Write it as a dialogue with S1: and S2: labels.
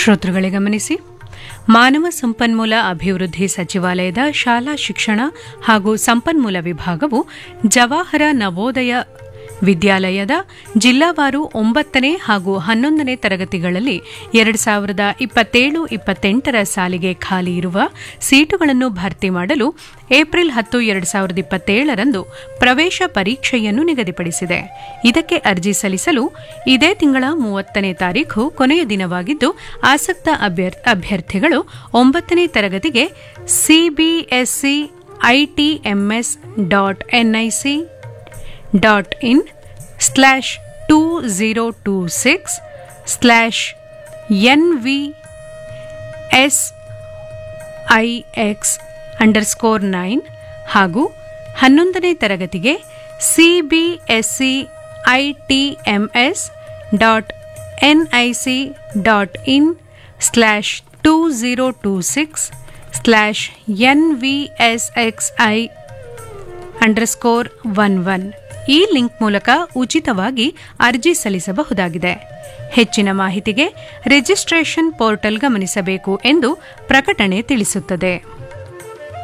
S1: ಶ್ರೋತೃಗಳೇ ಗಮನಿಸಿ ಮಾನವ ಸಂಪನ್ಮೂಲ ಅಭಿವೃದ್ಧಿ ಸಚಿವಾಲಯದ ಶಾಲಾ ಶಿಕ್ಷಣ ಹಾಗೂ ಸಂಪನ್ಮೂಲ ವಿಭಾಗವು ಜವಾಹರ ನವೋದಯ ವಿದ್ಯಾಲಯದ ಜಿಲ್ಲಾವಾರು ಒಂಬತ್ತನೇ ಹಾಗೂ ಹನ್ನೊಂದನೇ ತರಗತಿಗಳಲ್ಲಿ ಎರಡು ಸಾವಿರದ ಇಪ್ಪತ್ತೇಳು ಇಪ್ಪತ್ತೆಂಟರ ಸಾಲಿಗೆ ಖಾಲಿ ಇರುವ ಸೀಟುಗಳನ್ನು ಭರ್ತಿ ಮಾಡಲು ಏಪ್ರಿಲ್ ಹತ್ತು ಎರಡು ಸಾವಿರದ ಇಪ್ಪತ್ತೇಳರಂದು ಪ್ರವೇಶ ಪರೀಕ್ಷೆಯನ್ನು ನಿಗದಿಪಡಿಸಿದೆ ಇದಕ್ಕೆ ಅರ್ಜಿ ಸಲ್ಲಿಸಲು ಇದೇ ತಿಂಗಳ ಮೂವತ್ತನೇ ತಾರೀಖು ಕೊನೆಯ ದಿನವಾಗಿದ್ದು ಆಸಕ್ತ ಅಭ್ಯರ್ಥಿಗಳು ಒಂಬತ್ತನೇ ತರಗತಿಗೆ CBSE ITMS dot NIC dot in slash two zero two six slash N V S I X underscore nine ಹಾಗೂ ಹನ್ನೊಂದನೇ ತರಗತಿಗೆ C B S C I T M S dot N I C dot in slash two zero two six slash N V S X I underscore one one ಈ link ಮೂಲಕ ಉಚಿತವಾಗಿ ಅರ್ಜಿ ಸಲ್ಲಿಸಬಹುದಾಗಿದೆ ಹೆಚ್ಚಿನ ಮಾಹಿತಿಗೆ ರಿಜಿಸ್ಟ್ರೇಷನ್ ಪೋರ್ಟಲ್ ಗಮನಿಸಬೇಕು ಎಂದು ಪ್ರಕಟಣೆ ತಿಳಿಸುತ್ತದೆ